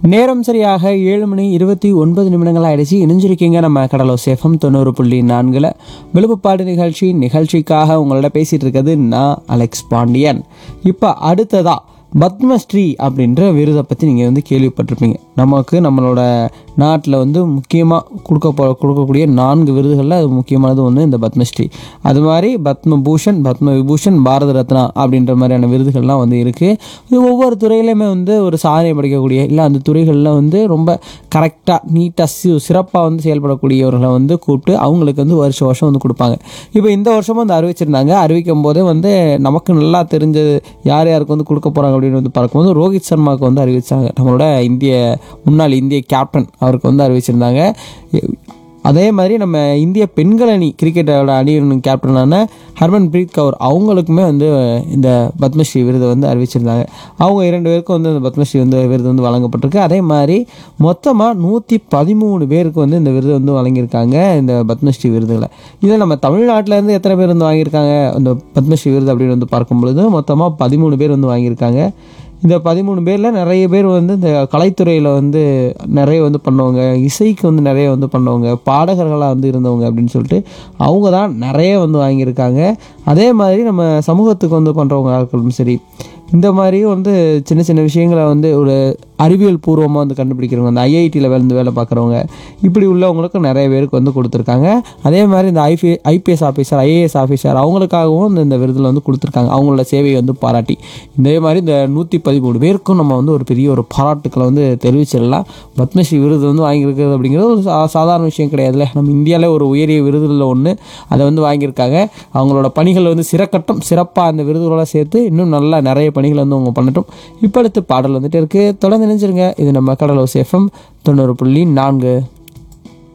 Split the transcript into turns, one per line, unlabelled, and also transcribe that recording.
நேரம் சரியாக ஏழு மணி இருபத்தி ஒன்பது நிமிடங்கள் ஆயிடுச்சு இணைஞ்சிருக்கீங்க நம்ம கடலோ சேஃபம் தொண்ணூறு புள்ளி நான்கில் விழுப்புப்பாடு நிகழ்ச்சி நிகழ்ச்சிக்காக உங்களோட பேசிகிட்டு இருக்கிறது நான் அலெக்ஸ் பாண்டியன் இப்போ அடுத்ததா பத்மஸ்ரீ அப்படின்ற விருதை பற்றி நீங்கள் வந்து கேள்விப்பட்டிருப்பீங்க நமக்கு நம்மளோட நாட்டில் வந்து முக்கியமாக கொடுக்க போ கொடுக்கக்கூடிய நான்கு விருதுகளில் அது முக்கியமானது ஒன்று இந்த பத்மஸ்ரீ அது மாதிரி பத்ம பூஷன் பத்ம விபூஷன் பாரத ரத்னா அப்படின்ற மாதிரியான விருதுகள்லாம் வந்து இருக்குது இது ஒவ்வொரு துறையிலையுமே வந்து ஒரு சாதனை படைக்கக்கூடிய இல்லை அந்த துறைகளில் வந்து ரொம்ப கரெக்டாக நீட்டாக சி சிறப்பாக வந்து செயல்படக்கூடியவர்களை வந்து கூப்பிட்டு அவங்களுக்கு வந்து வருஷம் வருஷம் வந்து கொடுப்பாங்க இப்போ இந்த வருஷமும் வந்து அறிவிச்சிருந்தாங்க அறிவிக்கும் போதே வந்து நமக்கு நல்லா தெரிஞ்சது யார் யாருக்கு வந்து கொடுக்க போகிறாங்க அப்படின்னு வந்து பார்க்கும்போது ரோஹித் சர்மாவுக்கு வந்து அறிவிச்சாங்க நம்மளோட இந்திய முன்னாள் இந்திய கேப்டன் அவருக்கு வந்து அறிவிச்சிருந்தாங்க அதே மாதிரி நம்ம இந்திய பெண்கள் அணி கிரிக்கெட்டோட அணியின் கேப்டனான ஹர்மன் பிரீத் கவுர் அவங்களுக்குமே வந்து இந்த பத்மஸ்ரீ விருதை வந்து அறிவிச்சிருந்தாங்க அவங்க இரண்டு பேருக்கும் வந்து இந்த பத்மஸ்ரீ வந்து விருது வந்து வழங்கப்பட்டிருக்கு அதே மாதிரி மொத்தமாக நூற்றி பதிமூணு பேருக்கு வந்து இந்த விருது வந்து வழங்கியிருக்காங்க இந்த பத்மஸ்ரீ விருதுகளை இதில் நம்ம தமிழ்நாட்டில் இருந்து எத்தனை பேர் வந்து வாங்கியிருக்காங்க இந்த பத்மஸ்ரீ விருது அப்படின்னு வந்து பார்க்கும் பொழுது மொத்தமாக பதிமூணு பேர் வந்து வாங்கியிருக்காங்க இந்த பதிமூணு பேரில் நிறைய பேர் வந்து இந்த கலைத்துறையில் வந்து நிறைய வந்து பண்ணவங்க இசைக்கு வந்து நிறைய வந்து பண்ணவங்க பாடகர்களாக வந்து இருந்தவங்க அப்படின்னு சொல்லிட்டு அவங்க தான் நிறைய வந்து வாங்கியிருக்காங்க அதே மாதிரி நம்ம சமூகத்துக்கு வந்து பண்ணுறவங்க ஆட்களும் சரி இந்த மாதிரியும் வந்து சின்ன சின்ன விஷயங்களை வந்து ஒரு அறிவியல் பூர்வமாக வந்து கண்டுபிடிக்கிறவங்க அந்த ஐஐடியில் வந்து வேலை பார்க்குறவங்க இப்படி உள்ளவங்களுக்கு நிறைய பேருக்கு வந்து கொடுத்துருக்காங்க அதே மாதிரி இந்த IP IPS officer IAS officer அவங்களுக்காகவும் இந்த- இந்த விருதில் வந்து கொடுத்துருக்காங்க அவங்களோட சேவையை வந்து பாராட்டி இதே மாதிரி இந்த நூற்றி பதிமூணு பேருக்கும் நம்ம வந்து ஒரு பெரிய ஒரு பாராட்டுக்களை வந்து தெரிவிச்சிடலாம் பத்மஸ்ரீ விருது வந்து வாங்கியிருக்கிறது அப்படிங்கிறது ஒரு சா சாதாரண விஷயம் கிடையாதுல்ல நம்ம இந்தியாவில் ஒரு உயரிய விருதுல ஒன்று அதை வந்து வாங்கியிருக்காங்க அவங்களோட பணிகள் வந்து சிறக்கட்டும் சிறப்பாக அந்த விருதுகளோட சேர்த்து இன்னும் நல்லா நிறைய பணிகளை வந்து அவங்க பண்ணட்டும் இப்போ அடுத்து பாடல் வந்துட்டு இருக்குது தொடர்ந்து நினைச்சிருங்க இது நம்ம கடலோ சேஃபம் தொண்ணூறு புள்ளி நான்கு